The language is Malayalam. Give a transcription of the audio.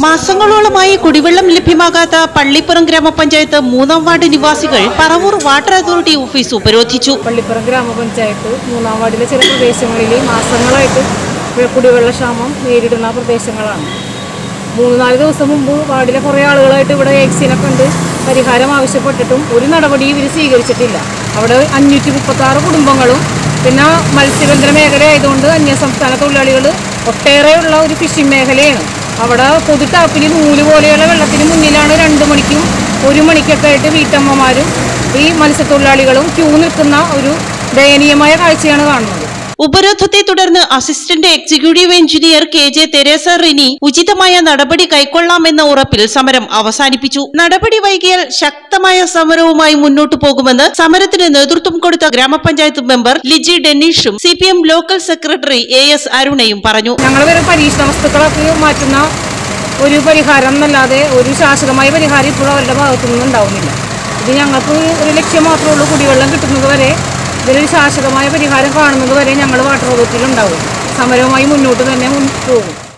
മാസങ്ങളോളമായി കുടിവെള്ളം ലഭ്യമാകാത്ത പള്ളിപ്പുറം ഗ്രാമപഞ്ചായത്ത് മൂന്നാം വാർഡ് നിവാസികൾ പറവൂർ വാട്ടർ അതോറിറ്റി ഓഫീസ് ഉപരോധിച്ചു പള്ളിപ്പുറം ഗ്രാമപഞ്ചായത്ത് മൂന്നാം വാർഡിലെ ചില പ്രദേശങ്ങളിൽ മാസങ്ങളായിട്ട് വെ- കുടിവെള്ളക്ഷാമം നേരിടുന്ന പ്രദേശങ്ങളാണ് മൂന്ന് നാല് ദിവസം മുമ്പ് വാർഡിലെ കുറേ ആളുകളായിട്ട് ഇവിടെ എക്സിനെ കണ്ട് പരിഹാരം ആവശ്യപ്പെട്ടിട്ടും ഒരു നടപടിയും ഇവർ സ്വീകരിച്ചിട്ടില്ല അവിടെ അഞ്ഞൂറ്റി മുപ്പത്തി ആറ് കുടുംബങ്ങളും പിന്നെ മത്സ്യബന്ധന മേഖല ആയതുകൊണ്ട് അന്യസംസ്ഥാന തൊഴിലാളികൾ ഒട്ടേറെയുള്ള ഒരു ഫിഷിംഗ് മേഖലയാണ് അവിടെ പൊതു ടാപ്പിൽ നൂല് പോലെയുള്ള വെള്ളത്തിന് മുന്നിലാണ് രണ്ട് മണിക്കും ഒരു മണിക്കൊക്കെ ആയിട്ട് വീട്ടമ്മമാരും ഈ മത്സ്യത്തൊഴിലാളികളും ക്യൂ നിൽക്കുന്ന ഒരു ദയനീയമായ കാഴ്ചയാണ് കാണുന്നത് ഉപരോധത്തെ തുടർന്ന് assistant executive engineer K J Teresa Rini ഉചിതമായ നടപടി കൈക്കൊള്ളാമെന്ന ഉറപ്പിൽ സമരം അവസാനിപ്പിച്ചു നടപടി വൈകിയാൽ ശക്തമായ സമരവുമായി മുന്നോട്ടു പോകുമെന്ന് സമരത്തിന് നേതൃത്വം കൊടുത്ത ഗ്രാമപഞ്ചായത്ത് മെമ്പർ ലിജി ഡെന്നീഷും C P M local secretary A S അരുണയും പറഞ്ഞു ഞങ്ങൾ വരെ പരീക്ഷണ വസ്തുക്കളൊക്കെ മാറ്റുന്ന ഒരു പരിഹാരം എന്നല്ലാതെ ഒരു ശാശ്വതമായ പരിഹാരം ഇപ്പോഴും അവരുടെ ഭാഗത്തു നിന്നും ഉണ്ടാവുന്നില്ല ഇത് ഞങ്ങൾക്ക് ഒരു ലക്ഷ്യം മാത്രമേ ഉള്ളൂ കുടിവെള്ളം കിട്ടുന്നത് വരെ ഇതിലൊരു ശാശ്വതമായ പരിഹാരം കാണുന്നത് വരെ ഞങ്ങൾ വാട്ടർ അതോറിറ്റിയിൽ ഉണ്ടാവും സമരവുമായി മുന്നോട്ട് തന്നെ മുൻ പോകും